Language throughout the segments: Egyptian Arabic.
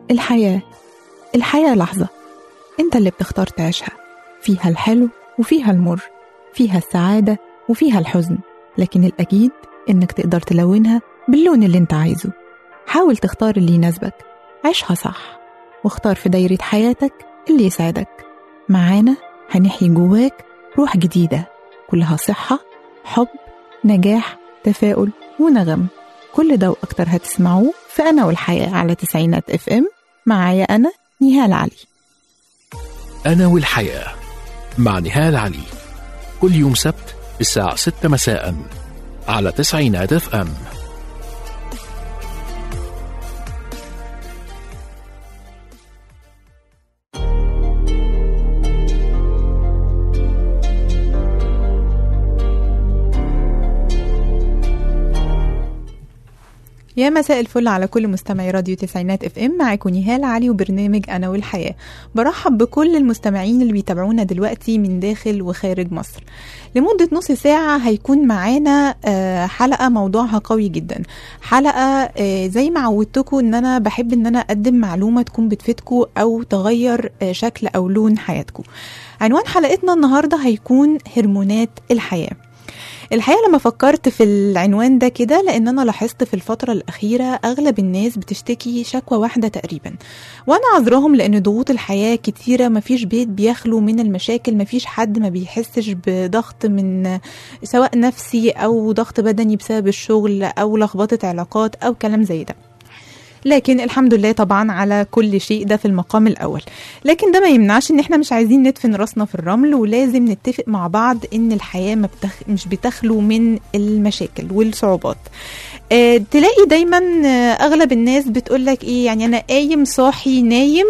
الحياة الحياة لحظة انت اللي بتختار تعيشها فيها الحلو وفيها المر فيها السعادة وفيها الحزن لكن الأكيد إنك تقدر تلونها باللون اللي انت عايزه حاول تختار اللي يناسبك عيشها صح واختار في دايرة حياتك اللي يسعدك معانا هنحيي جواك روح جديدة كلها صحة حب نجاح تفاؤل ونغم كل ده وأكتر هتسمعوه في أنا والحياة على تسعينات اف ام معايا أنا نهال علي أنا والحياة مع نهال علي كل يوم سبت الساعة 6 مساء على تسعينات اف ام يا مساء الفل على كل مستمعي راديو تسعينات اف ام معاكم نهال علي وبرنامج انا والحياه برحب بكل المستمعين اللي بيتابعونا دلوقتي من داخل وخارج مصر لمده نص ساعه هيكون معانا آه، حلقه موضوعها قوي جدا حلقه آه، زي ما عودتكم ان انا بحب ان انا اقدم معلومه تكون بتفيدكم او تغير آه، شكل او لون حياتكم عنوان حلقتنا النهارده هيكون هرمونات الحياه الحقيقه لما فكرت في العنوان ده كده لان انا لاحظت في الفتره الاخيره اغلب الناس بتشتكي شكوى واحده تقريبا وانا عذراهم لان ضغوط الحياه كتيره مفيش بيت بيخلو من المشاكل مفيش حد ما بيحسش بضغط من سواء نفسي او ضغط بدني بسبب الشغل او لخبطه علاقات او كلام زي ده لكن الحمد لله طبعا على كل شيء ده في المقام الاول لكن ده ما يمنعش ان احنا مش عايزين ندفن راسنا في الرمل ولازم نتفق مع بعض ان الحياه ما بتخ... مش بتخلو من المشاكل والصعوبات آه تلاقي دايما آه اغلب الناس بتقول لك ايه يعني انا قايم صاحي نايم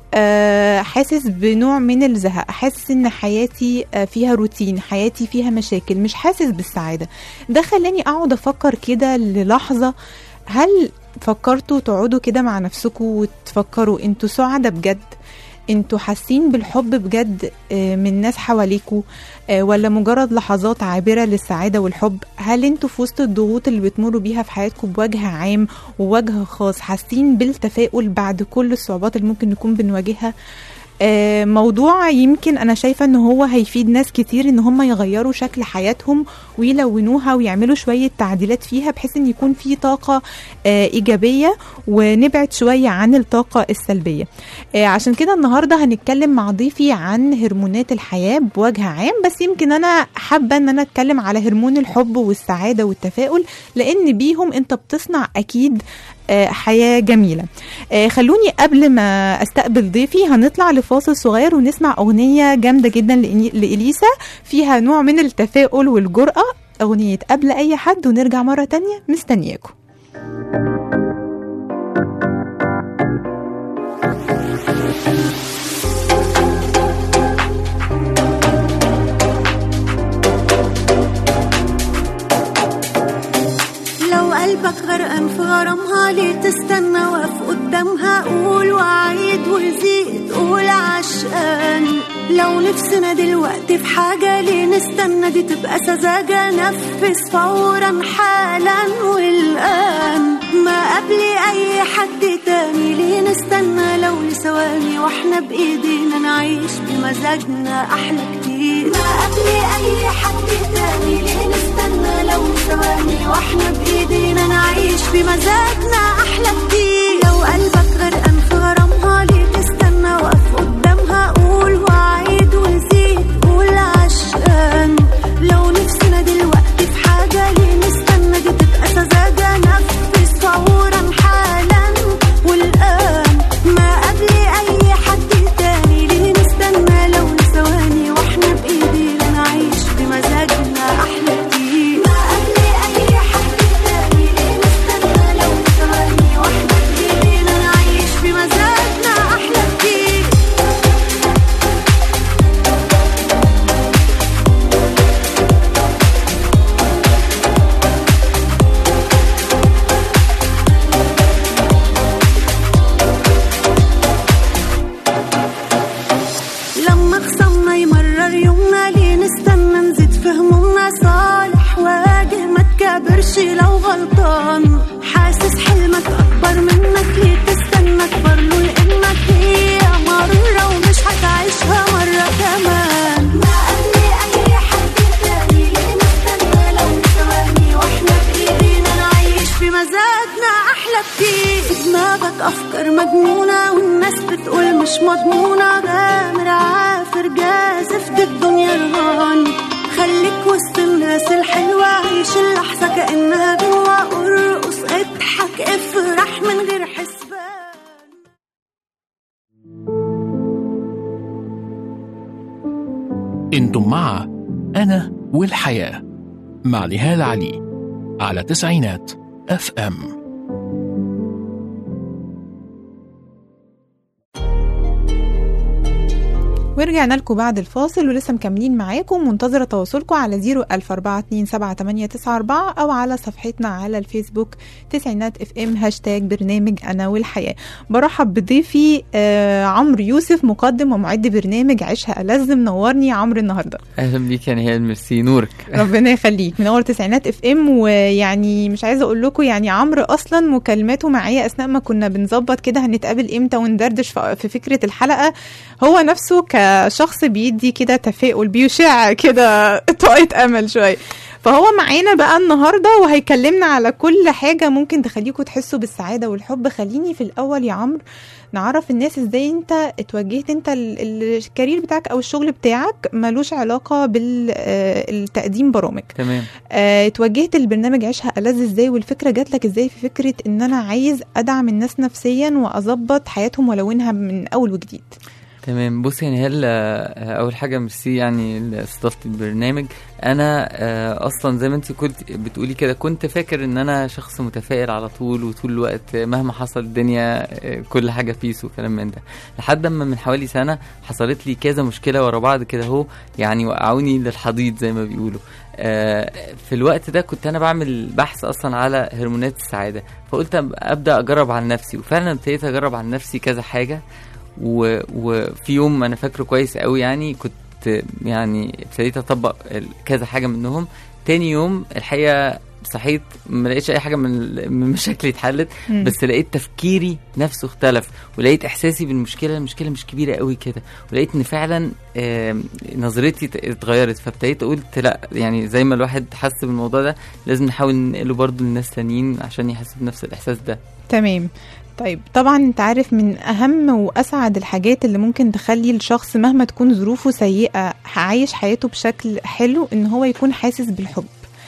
آه، حاسس بنوع من الزهق حاسس ان حياتي آه، فيها روتين حياتي فيها مشاكل مش حاسس بالسعاده ده خلاني اقعد افكر كده للحظه هل فكرتوا تقعدوا كده مع نفسكم وتفكروا انتوا سعداء بجد انتوا حاسين بالحب بجد آه، من ناس حواليكوا آه، ولا مجرد لحظات عابرة للسعادة والحب هل انتوا في وسط الضغوط اللي بتمروا بيها في حياتكم بوجه عام ووجه خاص حاسين بالتفاؤل بعد كل الصعوبات اللي ممكن نكون بنواجهها آه، موضوع يمكن انا شايفه ان هو هيفيد ناس كتير ان هم يغيروا شكل حياتهم ويلونوها ويعملوا شويه تعديلات فيها بحيث ان يكون في طاقه آه، ايجابيه ونبعد شويه عن الطاقه السلبيه آه، عشان كده النهارده هنتكلم مع ضيفي عن هرمونات الحياه بوجه عام بس يمكن انا حابه ان انا اتكلم على هرمون الحب والسعاده والتفاؤل لان بيهم انت بتصنع اكيد آه، حياه جميله آه، خلوني قبل ما استقبل ضيفي هنطلع لفاصل صغير ونسمع اغنيه جامده جدا لإني- لاليسا فيها نوع من التفاؤل والجرأه اغنيه قبل اي حد ونرجع مره تانية مستنياكم لو قلبك غرقان في غرامها ليه تستنى واقف قدامها قول وعيد وزيد قول عشقان لو نفسنا دلوقتي في حاجة ليه نستنى دي تبقى سذاجة نفذ فورا حالا والآن ما قبل أي حد تاني ليه نستنى لو لثواني واحنا بإيدينا نعيش بمزاجنا أحلى كتير ما قبل أي حد تاني ليه نستنى لو ثواني واحنا بإيدينا نعيش بمزاجنا أحلى كتير لو قلبك غرقان في غرامها ليه تستنى واقف قدامها قول وعيد وزيد قول عشقان لو نفسنا دلوقتي في حاجة ليه نستنى دي تبقى سذاجة نفذ فورا حالا والآن ما قبل أي حد تاني ليه نستنى لو ثواني واحنا بإيدينا نعيش بمزاجنا أحلى كتير ما قبل أي حد تاني ليه نستنى لو ثواني واحنا بإيدينا نعيش بمزاجنا أحلى كتير لما خصمنا يمرر يومنا ليه نستنى نزيد في همومنا صالح واجه ما تكابرش لو غلطان حاسس حلمك اكبر منك ليه تستنى اكبر له أفكار مجنونة والناس بتقول مش مضمونة غامر عافر جازف دي الدنيا رهان خليك وسط الناس الحلوة عيش اللحظة كأنها جوا ارقص اضحك افرح من غير حسبان انتم مع انا والحياه مع نهال علي على تسعينات اف ام ورجعنا لكم بعد الفاصل ولسه مكملين معاكم منتظرة تواصلكم على 004278994 أو على صفحتنا على الفيسبوك تسعينات اف ام هاشتاج برنامج أنا والحياة برحب بضيفي آه عمرو يوسف مقدم ومعد برنامج عيشها ألذ منورني يا عمرو النهاردة اهلا بيك يا نهال ميرسي نورك ربنا يخليك منور تسعينات اف ام ويعني مش عايزه اقول لكم يعني عمرو اصلا مكالماته معايا اثناء ما كنا بنظبط كده هنتقابل امتى وندردش ف- في فكره الحلقه هو نفسه كشخص بيدي كده تفاؤل بيشع كده طاقه امل شويه فهو معانا بقى النهارده وهيكلمنا على كل حاجه ممكن تخليكم تحسوا بالسعاده والحب خليني في الاول يا عمرو نعرف الناس ازاي انت اتوجهت انت ال- ال- الكارير بتاعك او الشغل بتاعك ملوش علاقه بالتقديم برامج تمام آه، اتوجهت البرنامج عيشها ألذ ازاي والفكره جات لك ازاي في فكره ان انا عايز ادعم الناس نفسيا واظبط حياتهم والونها من اول وجديد تمام بصي يا نهال آه، اول حاجه ميرسي يعني لاستضافه البرنامج انا آه، اصلا زي ما انت كنت بتقولي كده كنت فاكر ان انا شخص متفائل على طول وطول الوقت مهما حصل الدنيا آه، كل حاجه بيس وكلام من ده لحد اما من حوالي سنه حصلت لي كذا مشكله ورا بعض كده اهو يعني وقعوني للحضيض زي ما بيقولوا آه، في الوقت ده كنت انا بعمل بحث اصلا على هرمونات السعاده فقلت أب- ابدا اجرب على نفسي وفعلا ابتديت اجرب على نفسي كذا حاجه و... وفي يوم انا فاكره كويس قوي يعني كنت يعني ابتديت اطبق ال- كذا حاجه منهم تاني يوم الحقيقه صحيت ما لقيتش اي حاجه من ال- من مشاكلي اتحلت مم. بس لقيت تفكيري نفسه اختلف ولقيت احساسي بالمشكله المشكله مش كبيره قوي كده ولقيت ان فعلا آم، نظرتي ت- اتغيرت فابتديت قلت لا يعني زي ما الواحد حس بالموضوع ده لازم نحاول ننقله برضه للناس تانيين عشان يحسوا بنفس الاحساس ده تمام طيب طبعا انت عارف من اهم واسعد الحاجات اللي ممكن تخلي الشخص مهما تكون ظروفه سيئه عايش حياته بشكل حلو ان هو يكون حاسس بالحب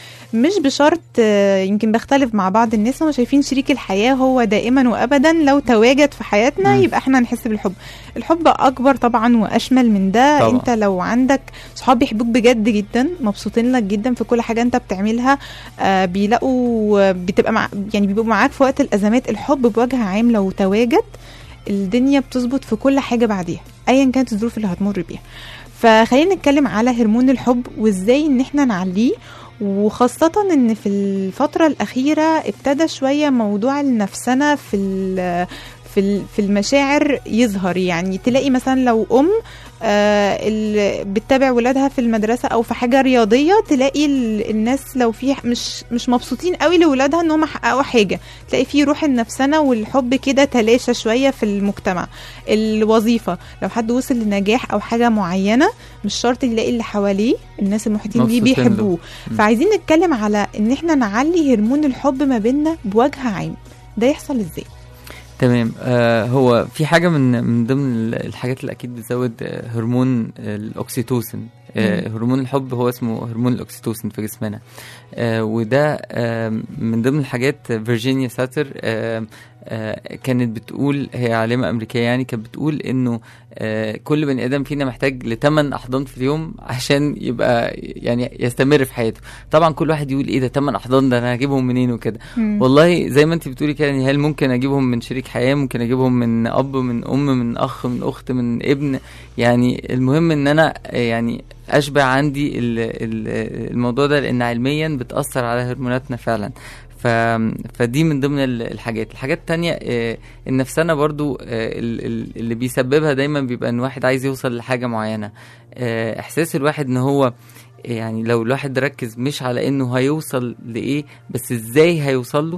مش بشرط آه، يمكن بختلف مع بعض الناس هم شايفين شريك الحياة هو دائما وأبدا لو تواجد في حياتنا مم. يبقى احنا نحس بالحب الحب أكبر طبعا وأشمل من ده طبعا. انت لو عندك صحاب بيحبوك بجد جدا مبسوطين لك جدا في كل حاجة انت بتعملها آه بيلاقوا بتبقى مع يعني بيبقوا معاك في وقت الأزمات الحب بوجه عام لو تواجد الدنيا بتظبط في كل حاجة بعديها أيا كانت الظروف اللي هتمر بيها فخلينا نتكلم على هرمون الحب وازاي ان احنا نعليه وخاصة ان في الفترة الأخيرة ابتدى شوية موضوع النفسنة في ال- في ال- في المشاعر يظهر يعني تلاقي مثلا لو ام آه، ال- بتتابع ولادها في المدرسه او في حاجه رياضيه تلاقي ال- الناس لو في مش مش مبسوطين قوي لاولادها ان هم حققوا حاجه تلاقي في روح النفسنه والحب كده تلاشى شويه في المجتمع الوظيفه لو حد وصل لنجاح او حاجه معينه مش شرط يلاقي اللي حواليه الناس المحيطين بيه مبسوطين له. بيحبوه م. فعايزين نتكلم على ان احنا نعلي هرمون الحب ما بيننا بوجه عام ده يحصل ازاي تمام آه هو في حاجه من من ضمن ال- الحاجات اللي اكيد بتزود آه، هرمون الاكسيتوسين آه هرمون الحب هو اسمه هرمون الاكسيتوسين في جسمنا آه وده آه من ضمن الحاجات فيرجينيا ساتر آه آه كانت بتقول هي عالمه امريكيه يعني كانت بتقول انه آه كل بني ادم فينا محتاج لثمان احضان في اليوم عشان يبقى يعني يستمر في حياته طبعا كل واحد يقول ايه ده ثمان احضان ده انا هجيبهم منين وكده والله زي ما انت بتقولي كده نهال ممكن اجيبهم من شريك حياه ممكن اجيبهم من اب من ام من اخ من اخت من ابن يعني المهم ان انا يعني اشبع عندي ال- ال- الموضوع ده لان علميا بتاثر على هرموناتنا فعلا ف... فدي من ضمن ال- الحاجات الحاجات التانية آه، النفسانة برضو آه، ال- ال- اللي بيسببها دايما بيبقى ان واحد عايز يوصل لحاجة معينة آه، احساس الواحد ان هو يعني لو الواحد ركز مش على انه هيوصل لايه بس ازاي هيوصل له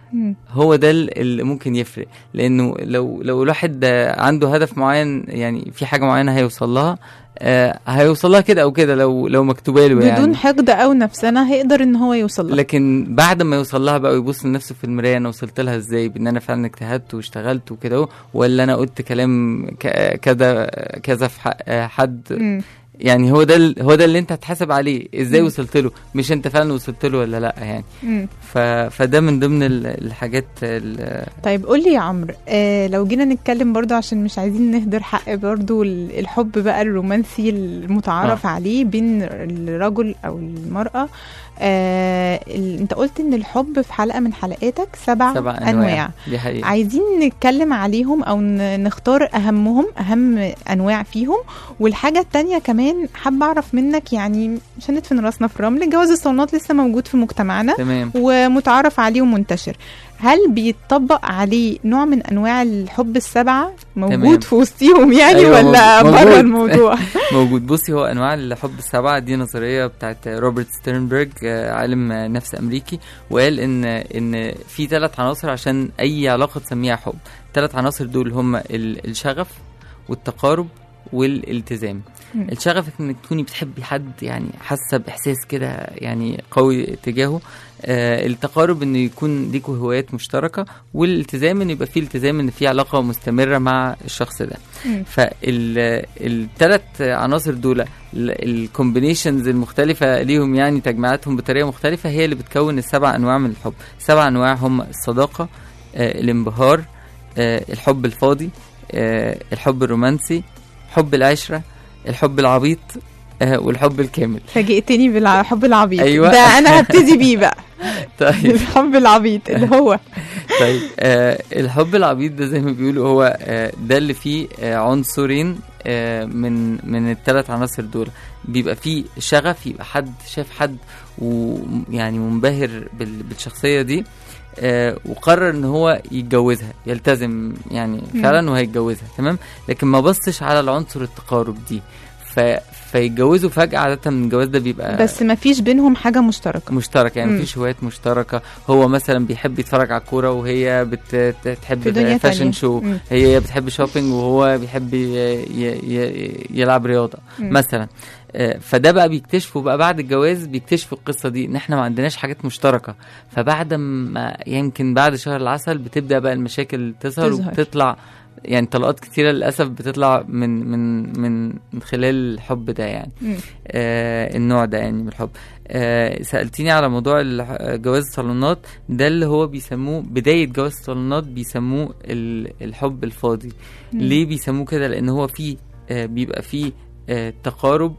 مم. هو ده ال- اللي ممكن يفرق لانه لو لو الواحد آه، عنده هدف معين يعني في حاجه معينه هيوصل لها آه، هيوصل لها كده او كده لو لو مكتوبه له يعني بدون حقد او نفسنا هيقدر ان هو يوصل لها لكن بعد ما يوصل لها بقى ويبص لنفسه في المرايه انا وصلت لها ازاي بان انا فعلا اجتهدت واشتغلت وكده اهو، ولا انا قلت كلام ك- كذا كذا في حق حد مم. يعني هو ده ال- هو ده اللي انت هتحاسب عليه ازاي مم. وصلت له مش انت فعلا وصلت له ولا لا يعني مم. ف... فده من ضمن ال- الحاجات ال- طيب قول لي يا عمرو آه لو جينا نتكلم برضو عشان مش عايزين نهدر حق برضو ال- الحب بقى الرومانسي المتعارف آه. عليه بين الرجل او المرأة آه ال- انت قلت ان الحب في حلقة من حلقاتك سبع, سبع انواع, انواع دي حقيقه عايزين نتكلم عليهم او ن- نختار اهمهم اهم انواع فيهم والحاجه التانية كمان حابه اعرف منك يعني مش هندفن راسنا في الرمل جواز الصالونات لسه موجود في مجتمعنا تمام ومتعارف عليه ومنتشر هل بيتطبق عليه نوع من انواع الحب السبعه موجود تمام. في وسطهم يعني أيوة، ولا موجود. بره الموضوع موجود بصي هو انواع الحب السبعه دي نظريه بتاعت روبرت ستيرنبرج آه، عالم آه، نفس امريكي وقال ان ان في ثلاث عناصر عشان اي علاقه تسميها حب ثلاث عناصر دول هم ال- الشغف والتقارب والالتزام مم. الشغف انك تكوني بتحبي حد يعني حاسه باحساس كده يعني قوي تجاهه آه التقارب انه يكون ليكوا هوايات مشتركه والالتزام ان يبقى فيه التزام ان في علاقه مستمره مع الشخص ده مم. فالثلاث عناصر دول الكومبينيشنز المختلفة ليهم يعني تجميعاتهم بطريقة مختلفة هي اللي بتكون السبع أنواع من الحب سبع أنواع هم الصداقة آه، الانبهار آه، الحب الفاضي آه، الحب الرومانسي حب العشرة الحب العبيط آه، والحب الكامل فاجئتني بالحب العبيط أيوة. ده انا هبتدي بيه بقى طيب الحب العبيط اللي هو طيب آه الحب العبيط ده زي ما بيقولوا هو آه ده اللي فيه آه عنصرين آه من من الثلاث عناصر دول بيبقى فيه شغف يبقى حد شاف حد ويعني منبهر بال- بالشخصيه دي آه وقرر ان هو يتجوزها يلتزم يعني مم. فعلا وهيتجوزها تمام لكن ما بصش على العنصر التقارب دي ف فيتجوزوا فجأة عادة من الجواز ده بيبقى بس ما فيش بينهم حاجه مشتركه مشتركه يعني مم. مفيش هوايات مشتركه هو مثلا بيحب يتفرج على الكوره وهي بتحب في دنيا فاشن تانية. شو مم. هي بتحب شوبينج وهو بيحب ي... ي... ي... يلعب رياضه مم. مثلا آه، فده بقى بيكتشفوا بقى بعد الجواز بيكتشفوا القصه دي ان احنا ما عندناش حاجات مشتركه فبعد ما يمكن بعد شهر العسل بتبدا بقى المشاكل تظهر تظهر. وبتطلع يعني طلقات كتيره للاسف بتطلع من من من من خلال الحب ده يعني مم. آه النوع ده يعني من الحب آه سألتيني على موضوع الح- جواز الصالونات ده اللي هو بيسموه بداية جواز الصالونات بيسموه ال- الحب الفاضي مم. ليه بيسموه كده لأن هو فيه آه بيبقى فيه آه تقارب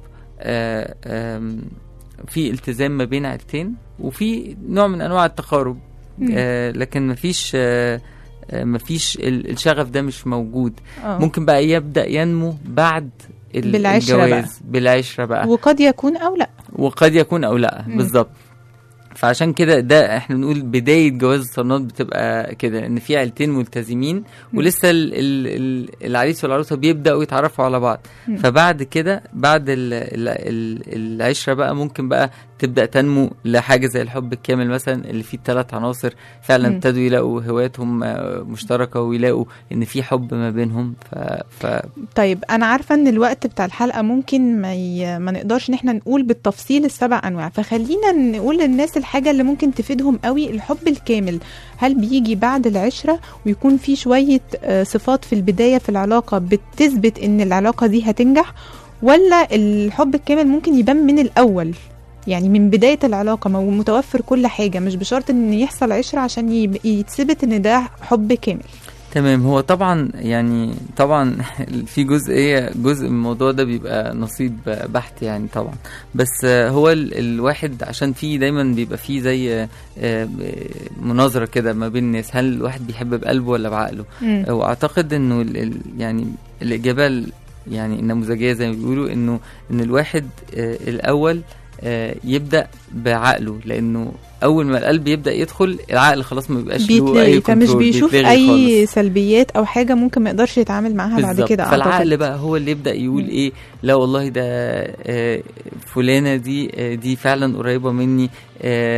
آه آم، في التزام ما بين عيلتين وفي نوع من أنواع التقارب مم. آه لكن مفيش آه آه، مفيش ال- الشغف ده مش موجود آه. ممكن بقى يبدأ ينمو بعد ال- بالعشرة بقى. الجواز بالعشرة بقى وقد يكون او لا وقد يكون او لا مم. بالظبط فعشان كده ده احنا بنقول بدايه جواز الصالونات بتبقى كده ان في عيلتين ملتزمين ولسه ال ال ال العريس والعروسه بيبداوا يتعرفوا على بعض مم. فبعد كده بعد ال ال ال العشره بقى ممكن بقى تبدا تنمو لحاجه زي الحب الكامل مثلا اللي فيه الثلاث عناصر فعلا مم. ابتدوا يلاقوا هواياتهم آه، مشتركه ويلاقوا ان في حب ما بينهم ف, ف طيب انا عارفه ان الوقت بتاع الحلقه ممكن ما, ي... ما نقدرش ان احنا نقول بالتفصيل السبع انواع فخلينا نقول للناس الحاجه اللي ممكن تفيدهم قوي الحب الكامل هل بيجي بعد العشره ويكون في شويه آه، صفات في البدايه في العلاقه بتثبت ان العلاقه دي هتنجح ولا الحب الكامل ممكن يبان من الاول يعني من بداية العلاقة مو- متوفر كل حاجة مش بشرط ان يحصل عشرة عشان يب- يتثبت ان ده حب كامل تمام هو طبعا يعني طبعا في جزئيه جزء من الموضوع ده بيبقى نصيب بحت يعني طبعا بس آه، هو ال الواحد عشان في دايما بيبقى في زي آه، آه، مناظره كده ما بين الناس هل الواحد بيحب بقلبه ولا بعقله مم. واعتقد انه ال ال يعني الاجابه ال- يعني النموذجيه زي ما بيقولوا انه ان الواحد آه، الاول آه، يبدا بعقله لانه اول ما القلب يبدا يدخل العقل خلاص ما بيبقاش له بيتلغي اي فمش كنترول، بيشوف بيتلغي اي خالص. سلبيات او حاجه ممكن ما يقدرش يتعامل معاها بعد بالظبط. كده فالعقل أعتقد. بقى هو اللي يبدا يقول مم. ايه لا والله ده آه، فلانه دي آه، دي فعلا قريبه مني آه،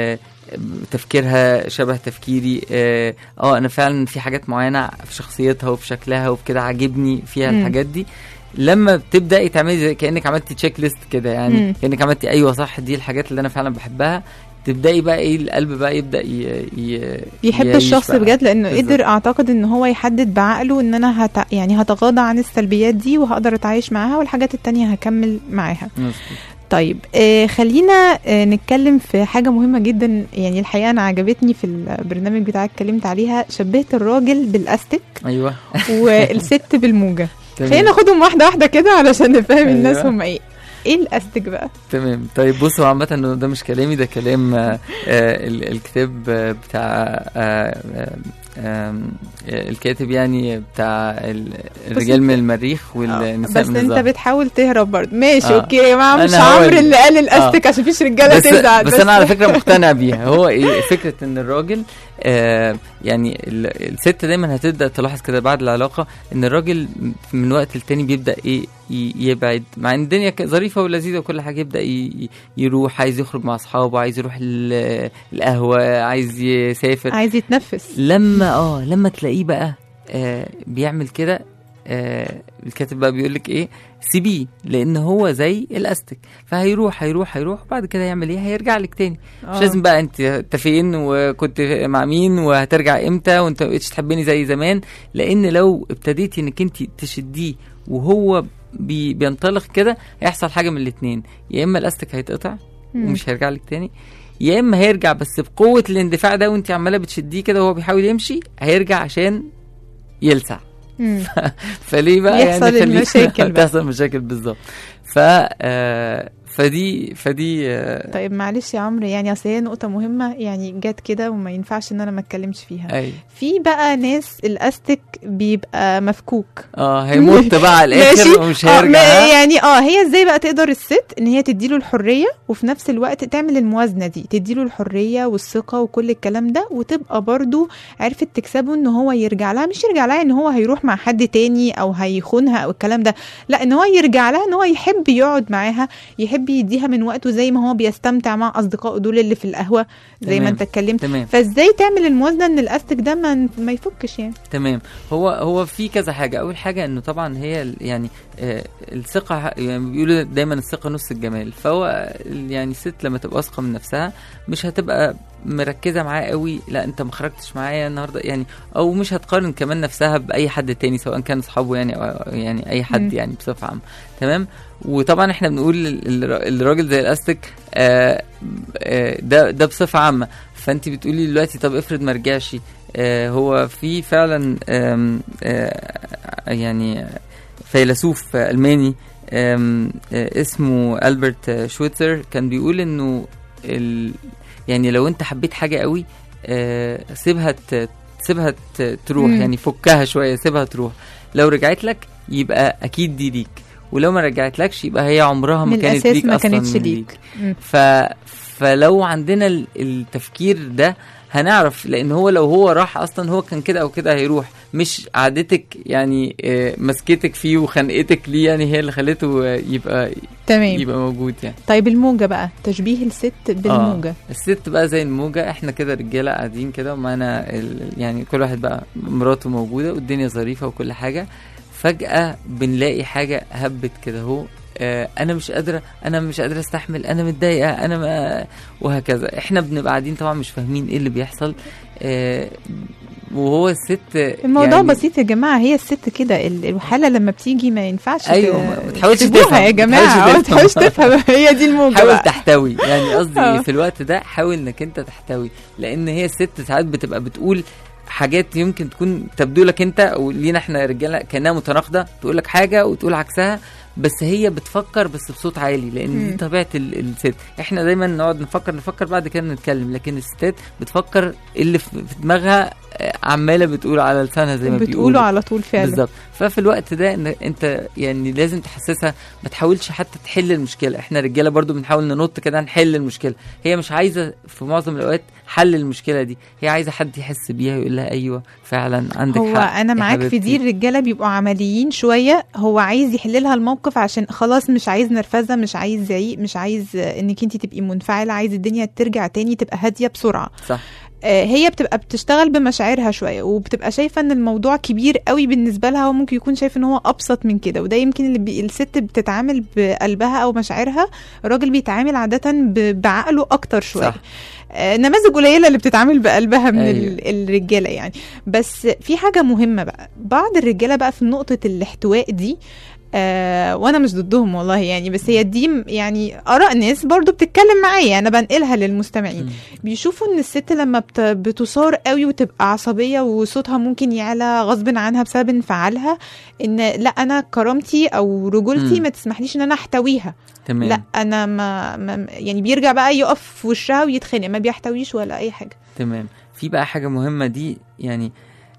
تفكيرها شبه تفكيري اه آه، انا فعلا في حاجات معينه في شخصيتها وفي شكلها وفي كده عاجبني فيها مم. الحاجات دي لما بتبداي تعملي زي كانك عملتي تشيك ليست كده يعني مم. كانك عملتي ايوه صح دي الحاجات اللي انا فعلا بحبها تبداي بقى ايه القلب بقى يبدا ي... ي... بيحب يعيش الشخص بقى. بجد لانه بالظبط. قدر اعتقد ان هو يحدد بعقله ان انا هت... يعني هتغاضى عن السلبيات دي وهقدر اتعايش معاها والحاجات التانية هكمل معاها مظبوط. طيب آه خلينا آه نتكلم في حاجة مهمة جدا يعني الحقيقة أنا عجبتني في البرنامج بتاعك اتكلمت عليها شبهت الراجل بالأستك ايوه والست بالموجة تمام. خلينا ناخدهم واحدة واحدة كده علشان نفهم الناس أيوة. هم ايه ايه الأستك بقى تمام طيب بصوا عامة انه ده مش كلامي ده كلام آه آه ال- الكتاب آه، بتاع آه آه آم، آه الكاتب يعني بتاع ال- الرجال من المريخ والنساء بس من انت الزهر بتحاول تهرب برضه ماشي آه. اوكي يا جماعة مش أنا هو عمرو ال- اللي قال الأستك عشان مفيش رجالة بس, تزعل بس انا على فكره مقتنع بيها هو ايه فكره ان الراجل آه يعني ال- الست دايما هتبدا تلاحظ كده بعد العلاقه ان الراجل من وقت للتاني بيبدا ايه ي- يبعد مع ان الدنيا ك- ظريفه ولذيذه وكل حاجه يبدا ي- ي- يروح عايز يخرج مع اصحابه عايز يروح ال- القهوه عايز يسافر عايز يتنفس لما اه لما تلاقيه بقى آه بيعمل كده آه الكاتب بقى بيقول لك ايه سيبيه لان هو زي الاستك فهيروح هيروح هيروح وبعد كده يعمل ايه هيرجع لك تاني آه. مش لازم بقى انت انت فين وكنت مع مين وهترجع امتى وانت ما بقتش تحبني زي زمان لان لو ابتديتي انك انت تشديه وهو بي بينطلق كده هيحصل حاجه من الاثنين يا اما الاستك هيتقطع مم. ومش هيرجع لك تاني يا اما هيرجع بس بقوه الاندفاع ده وانت عماله بتشديه كده وهو بيحاول يمشي هيرجع عشان يلسع مم. فليه بقى يحصل يعني خليه- المشاكل بقى. تحصل مشاكل بالظبط ف آه، فدي فدي آه، طيب معلش يا عمرو يعني اصل هي نقطة مهمة يعني جت كده وما ينفعش ان انا ما اتكلمش فيها اي في بقى ناس الاستك بيبقى مفكوك اه هيموت بقى على الاخر ومش آه هيرجع ما- ها؟ يعني اه هي ازاي بقى تقدر الست ان هي تديله الحريه وفي نفس الوقت تعمل الموازنه دي تديله الحريه والثقه وكل الكلام ده وتبقى برضو عرفت تكسبه ان هو يرجع لها مش يرجع لها ان هو هيروح مع حد تاني او هيخونها او الكلام ده لا ان هو يرجع لها ان هو يحب يقعد معاها يحب يديها من وقته زي ما هو بيستمتع مع اصدقائه دول اللي في القهوه زي ما تمام. انت اتكلمت تمام فازاي تعمل الموازنه ان الاستك ده ما ما يفكش يعني تمام هو هو في كذا حاجه اول حاجه انه طبعا هي ال- يعني آه الثقه ح- يعني بيقولوا دايما الثقه نص الجمال فهو ال- يعني الست لما تبقى واثقه من نفسها مش هتبقى مركزه معاه قوي لا انت ما خرجتش معايا النهارده يعني او مش هتقارن كمان نفسها باي حد تاني سواء كان اصحابه يعني او يعني اي مم. حد يعني بصفه عامه تمام وطبعا احنا بنقول ال- ال- الراجل زي الاستك آه آه ده ده بصفه عامه فانت بتقولي دلوقتي طب افرض ما رجعش آه هو في فعلا آم، آه يعني فيلسوف الماني آم، آه اسمه البرت آه، شويتزر كان بيقول انه ال يعني لو انت حبيت حاجه قوي آه سيبها ت- سيبها ت- تروح مم. يعني فكها شويه سيبها تروح لو رجعت لك يبقى اكيد دي ليك ولو ما رجعت لكش يبقى هي عمرها ما من كانت الأساس ليك ما اصلا كانتش من ليك. مم. ف فلو عندنا ال- التفكير ده هنعرف لان هو لو هو راح اصلا هو كان كده او كده هيروح مش قعدتك يعني آه، مسكتك فيه وخنقتك ليه يعني هي اللي خلته آه، يبقى تمام يبقى موجود يعني طيب الموجه بقى تشبيه الست بالموجه الست بقى زي الموجة احنا كده رجالة قاعدين كده ومعانا ال- يعني كل واحد بقى مراته موجودة والدنيا ظريفة وكل حاجة فجأة بنلاقي حاجة هبت كده اهو آه انا مش قادرة انا مش قادرة استحمل انا متضايقة انا ما وهكذا احنا بنبقى قاعدين طبعا مش فاهمين ايه اللي بيحصل آه وهو الست الموضوع يعني بسيط يا جماعه هي الست كده ال- الحاله لما بتيجي ما ينفعش أيوة، ت- ما- ما تحاولش تسيبوها تفهم، يا ما جماعه تحاولش ما تحاولش تفهم. تفهم هي دي الموجه حاول بقى تحتوي يعني آه. قصدي في الوقت ده حاول انك انت تحتوي لان هي الست ساعات بتبقى بتقول حاجات يمكن تكون تبدو لك انت او لينا احنا رجاله كانها متناقضه تقول لك حاجه وتقول عكسها بس هي بتفكر بس بصوت عالي لان مم. دي طبيعه ال- الست احنا دايما نقعد نفكر نفكر بعد كده نتكلم لكن الستات بتفكر اللي في في دماغها آه، عماله بتقول على لسانها زي ما بيقولوا بتقولوا على طول فعلا بالظبط ففي الوقت ده ان انت يعني لازم تحسسها ما تحاولش حتى تحل المشكله احنا رجاله برضو بنحاول ننط كده نحل المشكله هي مش عايزه في معظم الاوقات حل المشكله دي هي عايزه حد يحس بيها ويقول لها ايوه فعلا عندك هو حق انا يا معاك في دي حبيبتي. الرجاله بيبقوا عمليين شويه هو عايز يحل لها الموقف عشان خلاص مش عايز نرفزه مش عايز زعيق مش عايز آه، انك انت تبقي منفعله عايز الدنيا ترجع تاني تبقى هاديه بسرعه صح آه، هي بتبقى بتشتغل بمشاعرها شويه وبتبقى شايفه ان الموضوع كبير قوي بالنسبه لها هو ممكن يكون شايف ان هو ابسط من كده وده يمكن اللي بي الست بتتعامل بقلبها او مشاعرها الراجل بيتعامل عاده ب- بعقله اكتر شويه صح. آه، نماذج قليله اللي بتتعامل بقلبها من أيوة. أيوة. الرجاله يعني بس في حاجه مهمه بقى بعض الرجاله بقى في نقطه الاحتواء دي آه وانا مش ضدهم والله يعني بس هي دي م- يعني اراء ناس برضو بتتكلم معايا انا بنقلها للمستمعين مم. بيشوفوا ان الست لما بت- بتصار قوي وتبقى عصبيه وصوتها ممكن يعلى غصب عنها بسبب انفعالها ان لا انا كرامتي او رجولتي مم. ما تسمحليش ان انا احتويها تمام لا انا ما, ما يعني بيرجع بقى يقف في وشها ويتخانق ما بيحتويش ولا اي حاجه تمام في بقى حاجة مهمة دي يعني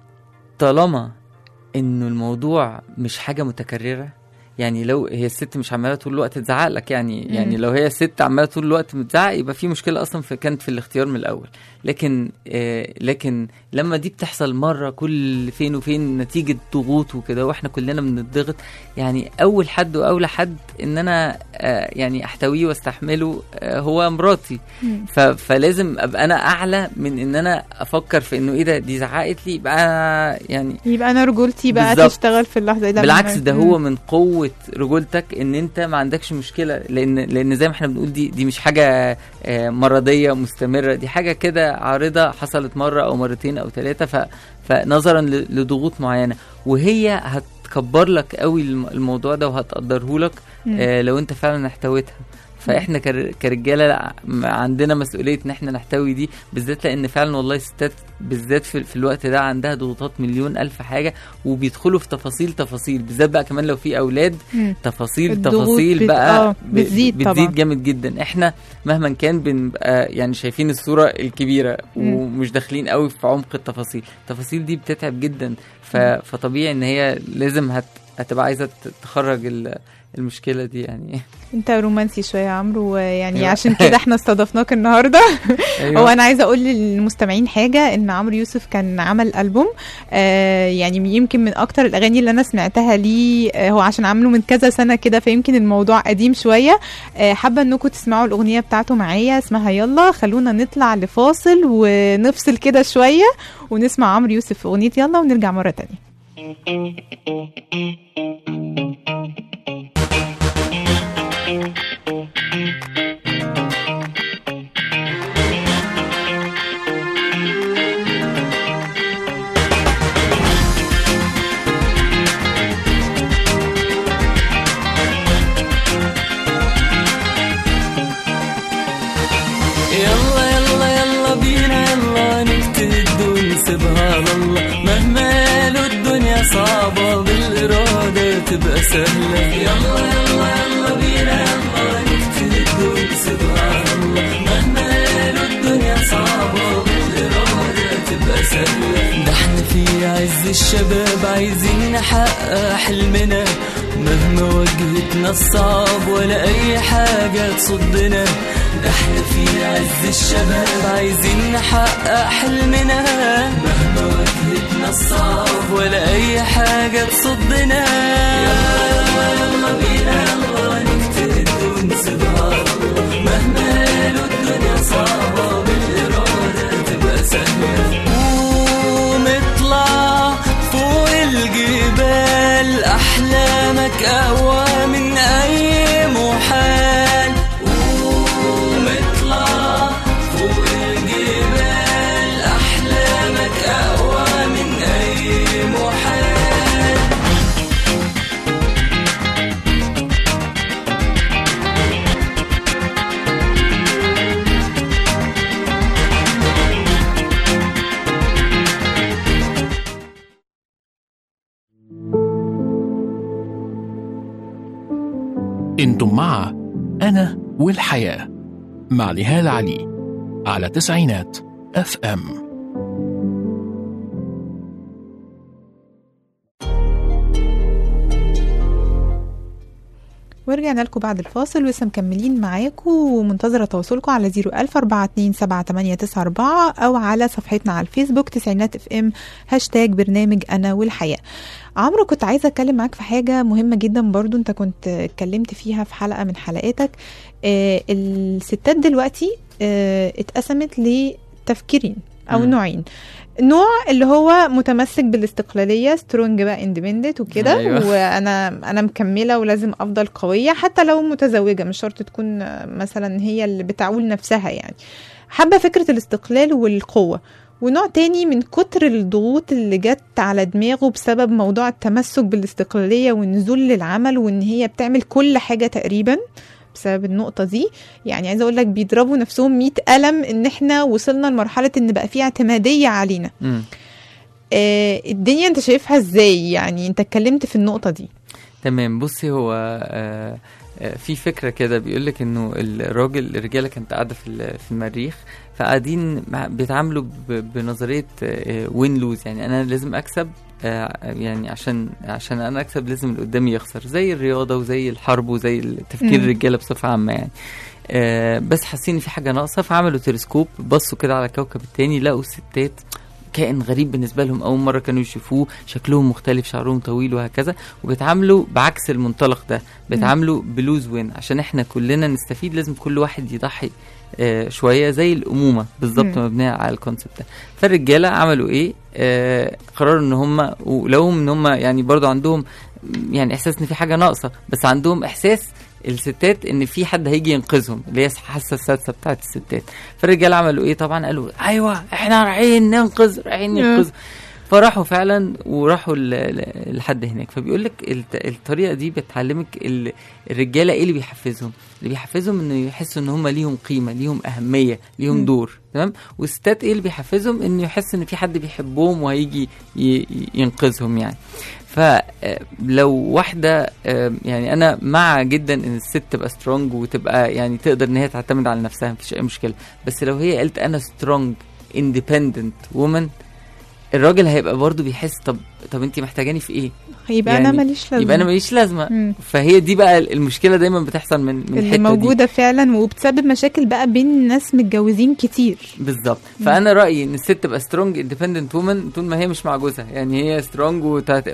طالما انه الموضوع مش حاجة متكررة يعني لو هي الست مش عماله طول الوقت تزعق لك يعني مم. يعني لو هي الست عماله طول الوقت بتزعق يبقى في مشكله اصلا في كانت في الاختيار من الاول لكن آه لكن لما دي بتحصل مره كل فين وفين نتيجه ضغوط وكده واحنا كلنا بنضغط يعني اول حد واولى حد ان انا آه يعني احتويه واستحمله آه هو مراتي ف... فلازم ابقى انا اعلى من ان انا افكر في انه ايه ده دي زعقت لي يبقى أنا يعني يبقى انا رجولتي بقى بالظبط. تشتغل في اللحظه دي بالعكس ده هو مم. من قوه رجولتك ان انت ما عندكش مشكله لان لان زي ما احنا بنقول دي دي مش حاجه آه، مرضيه مستمره دي حاجه كده عارضه حصلت مره او مرتين او ثلاثه ف فنظرا ل- لضغوط معينه وهي هتكبر لك قوي الم- الموضوع ده وهتقدره لك مم. آه لو انت فعلا احتويتها فاحنا كر- كرجاله لا م- عندنا مسؤوليه ان احنا نحتوي دي بالذات لان فعلا والله الستات بالذات في, في الوقت ده عندها ضغوطات مليون الف حاجه وبيدخلوا في تفاصيل تفاصيل بالذات بقى كمان لو في اولاد مم. تفاصيل الضغوط تفاصيل بت- بقى آه، ب- بتزيد بتزيد طبعاً. جامد جدا احنا مهما كان بنبقى يعني شايفين الصوره الكبيره مم. ومش داخلين قوي في عمق التفاصيل التفاصيل دي بتتعب جدا ف... فطبيعي ان هي لازم هت... هتبقى عايزه ت- تخرج ال... المشكله دي يعني انت رومانسي شويه يا عمرو ويعني أيوة. عشان كده احنا استضفناك النهارده أيوة. هو انا عايزه اقول للمستمعين حاجه ان عمرو يوسف كان عمل البوم آه يعني يمكن من اكتر الاغاني اللي انا سمعتها ليه آه هو عشان عامله من كذا سنه كده فيمكن الموضوع قديم شويه آه حابه انكم تسمعوا الاغنيه بتاعته معايا اسمها يلا خلونا نطلع لفاصل ونفصل كده شويه ونسمع عمرو يوسف في اغنيه يلا ونرجع مره تانية يلا يلا يلا بينا يلا نجتهد ونسيبها لله مهما له الدنيا صعبة بالإرادة تبقى سهلة يلا يلا يلا بينا يلا نجتهد ونسيبها لله مهما له الدنيا صعبة بالإرادة تبقى سهلة ده احنا في عز الشباب عايزين نحقق حلمنا مهما واجهتنا الصعب ولا أي حاجة تصدنا ده احنا في عز الشباب عايزين نحقق حلمنا مهما واجهتنا الصعب ولا أي حاجة تصدنا يلا يلا يلا بينا يلا نجتهد ونسيبها الله مهما له الدنيا صعبة بالإرادة تبقى سهلة قوم اطلع فوق الجبال أحلامك أقوى من أي محال قوم اطلع فوق الجبال أحلامك أقوى من أي محال انتم مع انا والحياه مع نهال علي على تسعينات اف ام ورجعنا لكم بعد الفاصل ولسه مكملين معاكم ومنتظرة تواصلكم على 010427894 أو على صفحتنا على الفيسبوك تسعينات اف ام هاشتاج برنامج أنا والحياة عمرو كنت عايزة أتكلم معاك في حاجة مهمة جدا برضو أنت كنت اتكلمت فيها في حلقة من حلقاتك آه الستات دلوقتي آه اتقسمت لتفكيرين أو مم. نوعين نوع اللي هو متمسك بالاستقلاليه سترونج بقى اندبندنت وكده أيوة. أيوة. وانا انا مكمله ولازم افضل قويه حتى لو متزوجه مش شرط تكون مثلا هي اللي بتعول نفسها يعني حابه فكره الاستقلال والقوه ونوع تاني من كتر الضغوط اللي جت على دماغه بسبب موضوع التمسك بالاستقلالية والنزول للعمل وان هي بتعمل كل حاجة تقريبا بسبب النقطة دي يعني عايزة اقول لك بيضربوا نفسهم 100 قلم ان احنا وصلنا لمرحلة ان بقى في اعتمادية علينا مم. آه الدنيا انت شايفها ازاي يعني انت اتكلمت في النقطة دي تمام بصي هو آه آه، في فكره كده بيقول لك انه الراجل الرجاله كانت قاعده في ال- في المريخ فقاعدين مع- بيتعاملوا ب- بنظريه وين لوز يعني انا لازم اكسب آه، يعني عشان عشان انا اكسب لازم اللي قدامي يخسر زي الرياضه وزي الحرب وزي تفكير مم. الرجاله بصفه عامه يعني آه، بس حاسين ان في حاجه ناقصه فعملوا تلسكوب بصوا كده على الكوكب التاني لقوا الستات كائن غريب بالنسبه لهم اول مره كانوا يشوفوه شكلهم مختلف شعرهم طويل وهكذا وبيتعاملوا بعكس المنطلق ده بيتعاملوا بلوز وين عشان احنا كلنا نستفيد لازم كل واحد يضحي آه شويه زي الامومه بالظبط مم. مبنيه على الكونسيبت ده فالرجاله عملوا ايه آه قرروا ان هم ولو ان هم يعني برضو عندهم يعني احساس ان في حاجه ناقصه بس عندهم احساس الستات ان في حد هيجي ينقذهم اللي هي الحاسه السادسه بتاعت الستات فالرجاله عملوا ايه طبعا قالوا ايوه احنا رايحين ننقذ رايحين مم. ننقذ فراحوا فعلا وراحوا ل- ل- لحد هناك فبيقول لك الت- الطريقه دي بتعلمك ال- الرجاله ايه اللي بيحفزهم اللي بيحفزهم انه يحسوا ان هم ليهم قيمه ليهم اهميه ليهم مم. دور تمام والستات ايه اللي بيحفزهم انه يحس ان في حد بيحبهم وهيجي ي- ي- ينقذهم يعني فلو واحدة آه، يعني أنا مع جدا إن الست تبقى سترونج وتبقى يعني تقدر إن هي تعتمد على نفسها مفيش أي مشكلة بس لو هي قالت أنا سترونج اندبندنت وومن الراجل هيبقى برضه بيحس طب طب انت محتاجاني في ايه؟ يبقى يعني انا ماليش لازمة يبقى انا ماليش لازمه مم. فهي دي بقى المشكله دايما بتحصل من من اللي الحته دي موجودة فعلا وبتسبب مشاكل بقى بين ناس متجوزين كتير بالظبط فانا رايي ان الست تبقى سترونج اندبندنت وومن طول ما هي مش مع جوزها يعني هي سترونج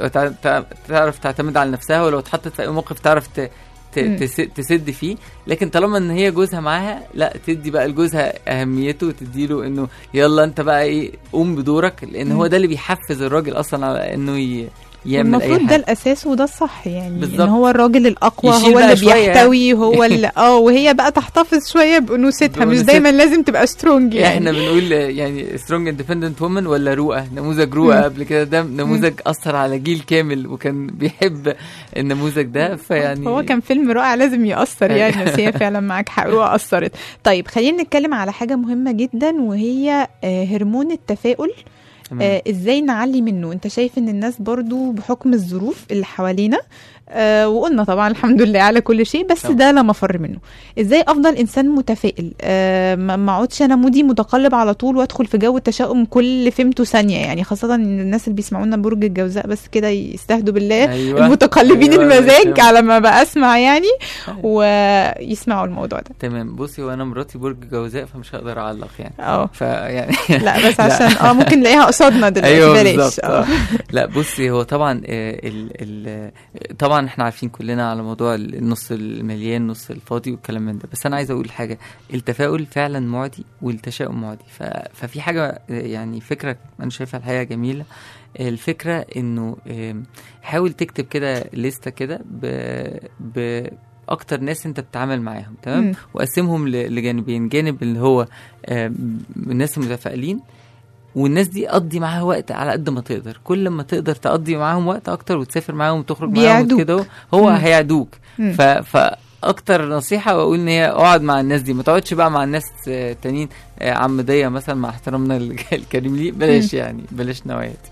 وتعرف تعتمد على نفسها ولو اتحطت في اي موقف تعرف ت... ت... مم. تس... تسد فيه لكن طالما ان هي جوزها معاها لا تدي بقى لجوزها اهميته وتديله انه يلا انت بقى ايه قوم بدورك لان هو مم. ده اللي بيحفز الراجل اصلا على انه ي... يعمل اي المفروض ده حاجه الاساس وده الصح يعني بالظبط. ان هو الراجل الاقوى يشيل هو بقى اللي شوية يعني. بيحتوي هو اللي اه وهي بقى تحتفظ شويه بانوثتها مش بأنوثتها. دايما لازم تبقى سترونج يعني احنا بنقول يعني سترونج اندبندنت وومن ولا رؤى نموذج رؤى مم. قبل كده ده نموذج اثر على جيل كامل وكان بيحب النموذج ده فيعني هو كان فيلم رائع لازم يأثر يعني بس هي فعلا معاك حق هو أثرت طيب خلينا نتكلم على حاجة مهمة جدا وهي آه، هرمون التفاؤل تمام. آه، ازاي نعلي منه انت شايف ان الناس برضو بحكم الظروف اللي حوالينا آه وقلنا طبعا الحمد لله على كل شيء بس طبعا. ده لا مفر منه ازاي افضل انسان متفائل آه ما ما اقعدش انا مودي متقلب على طول وادخل في جو التشاؤم كل فيمتو ثانيه يعني خاصه ان الناس اللي بيسمعونا برج الجوزاء بس كده يستهدوا بالله أيوة. المتقلبين أيوة، المزاج ماشي. على ما بسمع يعني ويسمعوا الموضوع ده تمام بصي وانا مراتي برج جوزاء فمش هقدر اعلق يعني اه فيعني لا بس عشان اه ممكن نلاقيها قصادنا دلوقتي ايوه بلاش بالظبط اه آه. لا بصي هو طبعا آه، ال ال طبعا احنا عارفين كلنا على موضوع النص المليان نص الفاضي والكلام من ده بس انا عايز اقول حاجه التفاؤل فعلا معدي والتشاؤم معدي ف ففي حاجه آه، يعني فكره انا شايفها الحقيقه جميله الفكره انه آم، حاول تكتب كده لستة كده ب ب اكتر ناس انت بتتعامل معاهم تمام مم. وقسمهم ل- لجانبين جانب اللي هو آم، الناس المتفائلين والناس دي قضي معاها وقت على قد ما تقدر كل ما تقدر تقضي معاهم وقت اكتر وتسافر معاهم وتخرج معاهم بيعدوك. كده هو مم. هيعدوك مم. ف ف اكتر نصيحه بقول ان هي اقعد مع الناس دي ما تقعدش بقى مع الناس آه، تانيين آه، عموديه مثلا مع احترامنا الج- الكريم ليه بلاش يعني بلاش نوعيات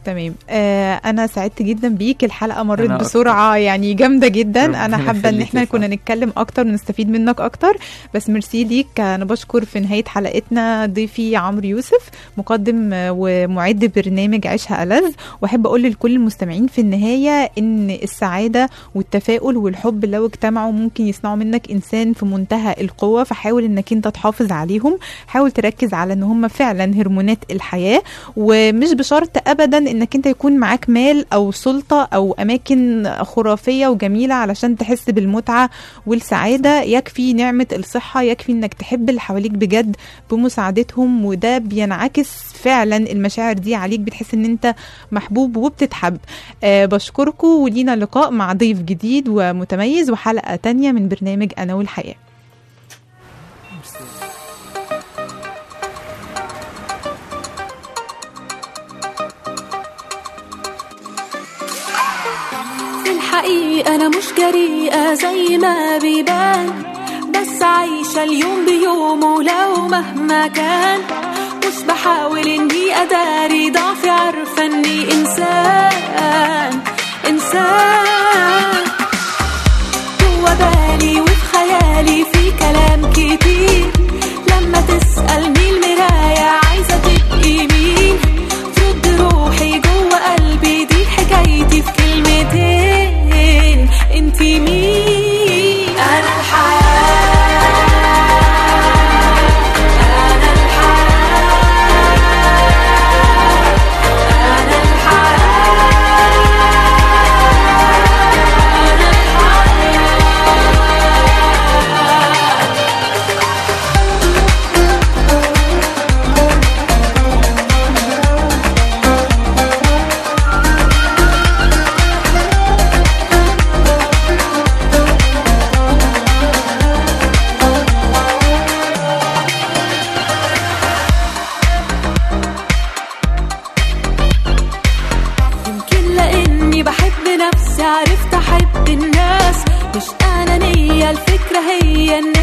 تمام آه انا سعدت جدا بيك الحلقه مرت أنا أكتر. بسرعه يعني جامده جدا ربنا انا حابه ان يخليك احنا يا كنا نتكلم اكتر ونستفيد منك اكتر بس ميرسي ليك انا بشكر في نهايه حلقتنا ضيفي عمرو يوسف مقدم آه، ومعد برنامج عيشها ألذ واحب اقول لكل المستمعين في النهايه ان السعاده والتفاؤل والحب لو اجتمعوا ممكن يصنعوا منك انسان في منتهى القوه فحاول انك انت تحافظ عليهم حاول تركز على ان هم فعلا هرمونات الحياه ومش بشرط ابدا انك انت يكون معاك مال او سلطه او اماكن خرافيه وجميله علشان تحس بالمتعه والسعاده يكفي نعمه الصحه يكفي انك تحب اللي حواليك بجد بمساعدتهم وده بينعكس فعلا المشاعر دي عليك بتحس ان انت محبوب وبتتحب أه بشكركم ولينا لقاء مع ضيف جديد ومتميز وحلقه تانية من برنامج انا والحياه في الحقيقة أنا مش جريئة زي ما بيبان بس عايشة اليوم بيومه لو مهما كان مش بحاول إني أداري ضعفي عارفة إني إنسان إنسان جوا بالي وفي خيالي في كلام كتير لما تسألني المراية عايزة تبقي مين ترد روحي جوا قلبي دي حكايتي في كلمتين انتي مين انا الحياة انا الحياة انا الحياة انا الحياة يمكن لاني بحب نفسي عرفت احب الناس مش انانية الفكرة هي ان